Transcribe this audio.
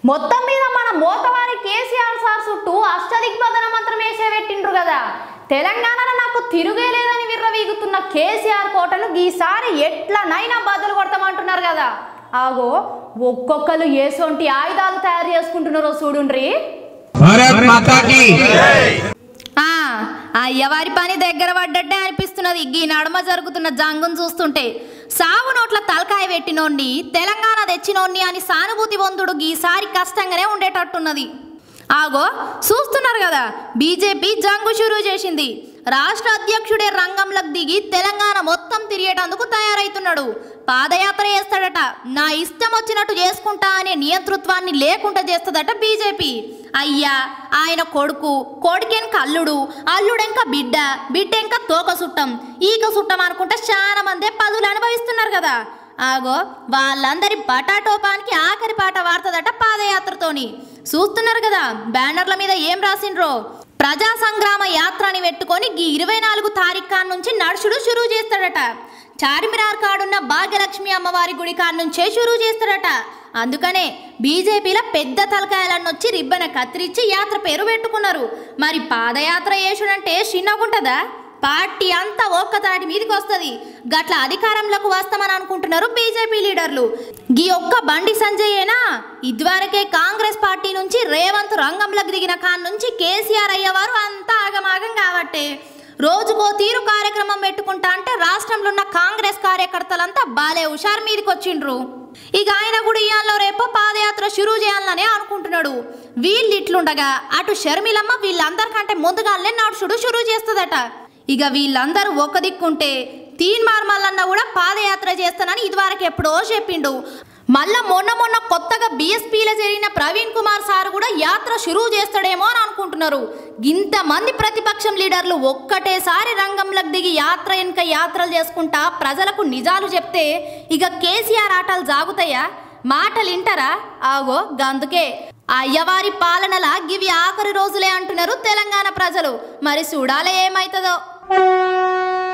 మొత్తం మీద మన మోతవారి కేసీఆర్ సార్ చుట్టూ అష్టదిగ్బంధన మంత్రం వేసే పెట్టిండ్రు కదా తెలంగాణలో నాకు తిరుగే లేదని విర్రవీగుతున్న కేసీఆర్ కోటను ఈసారి ఎట్లనైనా బదులు కొడతామంటున్నారు కదా ఆగో ఒక్కొక్కరు ఏసొంటి ఆయుధాలు తయారు చేసుకుంటున్నారో చూడుండ్రి భారత్ మాతా కీ ఆ అయ్యవారి పని దగ్గర పడ్డట్టే అనిపిస్తున్నది ఈ నడుమ జరుగుతున్న జంగును చూస్తుంటే సావు నోట్ల తలకాయ పెట్టినోడిని తెలంగాణ తెచ్చినోడిని అని సానుభూతి పొందుడు ఈసారి కష్టంగానే ఉండేటట్టున్నది ఆగో చూస్తున్నారు కదా బీజేపీ జంగు షురూ చేసింది రాష్ట్ర అధ్యక్షుడే రంగంలోకి దిగి తెలంగాణ మొత్తం తిరిగేటందుకు తయారైతున్నాడు పాదయాత్ర చేస్తాడట నా ఇష్టం వచ్చినట్టు చేసుకుంటా అనే నియంతృత్వాన్ని లేకుండా చేస్తుందట బీజేపీ అయ్యా ఆయన కొడుకు కొడుకెంక అల్లుడు అల్లుడెంక బిడ్డ బిడ్డెంక తోక సుట్టం ఈక సుట్టం అనుకుంటే చాలా మందే పదులు అనుభవిస్తున్నారు కదా ఆగో వాళ్ళందరి బటాటోపానికి ఆఖరి పాట వాడుతుందట పాదయాత్రతోని చూస్తున్నారు కదా బ్యానర్ల మీద ఏం రాసిండ్రో ప్రజా సంగ్రామ యాత్ర అని పెట్టుకొని ఈ ఇరవై నాలుగు తారీఖు కాడ నుంచి నడుచుడు షురూ చేస్తాడట చార్మినార్ కాడున్న భాగ్యలక్ష్మి అమ్మవారి గుడి కాడ నుంచే షురూ చేస్తాడట అందుకనే బీజేపీలో పెద్ద తలకాయలన్నీ వచ్చి రిబ్బన కత్తిరించి యాత్ర పేరు పెట్టుకున్నారు మరి పాదయాత్ర చేసుడంటే చిన్నగుంటదా పార్టీ అంతా ఒక్క తాటి మీదకి వస్తుంది గట్ల అధికారంలోకి వస్తామని అనుకుంటున్నారు బీజేపీ లీడర్లు గీ ఒక్క బండి సంజయేనా ఇదివరకే కాంగ్రెస్ పార్టీ నుంచి రేవంత్ రంగంలోకి దిగిన కాన్ నుంచి కేసీఆర్ అయ్యేవారు అంతా ఆగమాగం కాబట్టే రోజుకో తీరు కార్యక్రమం పెట్టుకుంటా అంటే రాష్ట్రంలో ఉన్న కాంగ్రెస్ కార్యకర్తలంతా బాలే హుషారు మీదకి వచ్చిండ్రు ఇక ఆయన కూడా ఇయాల్లో రేపు పాదయాత్ర షురూ చేయాలనే అనుకుంటున్నాడు వీళ్ళు ఇట్లుండగా అటు షర్మిలమ్మ వీళ్ళందరికంటే ముందుగానే నడుచుడు షురూ చేస్తుందట ఇక వీళ్ళందరూ ఒక దిక్కుంటే తీన్ మార్మల్లన్న కూడా పాదయాత్ర చేస్తానని ఇదివరకు ఎప్పుడో చెప్పిండు మళ్ళా మొన్న మొన్న కొత్తగా బీఎస్పీలో జరిగిన ప్రవీణ్ కుమార్ సార్ కూడా యాత్ర షురూ చేస్తాడేమో అని అనుకుంటున్నారు ఇంతమంది ప్రతిపక్షం లీడర్లు ఒక్కటేసారి రంగంలోకి దిగి యాత్ర వెనుక యాత్రలు చేసుకుంటా ప్రజలకు నిజాలు చెప్తే ఇక కేసీఆర్ ఆటలు జాగుతాయా మాటలు వింటారా ఆగో గందుకే అయ్యవారి పాలనలా గివి ఆఖరి రోజులే అంటున్నారు తెలంగాణ ప్రజలు మరి చూడాలే ఏమైతుందో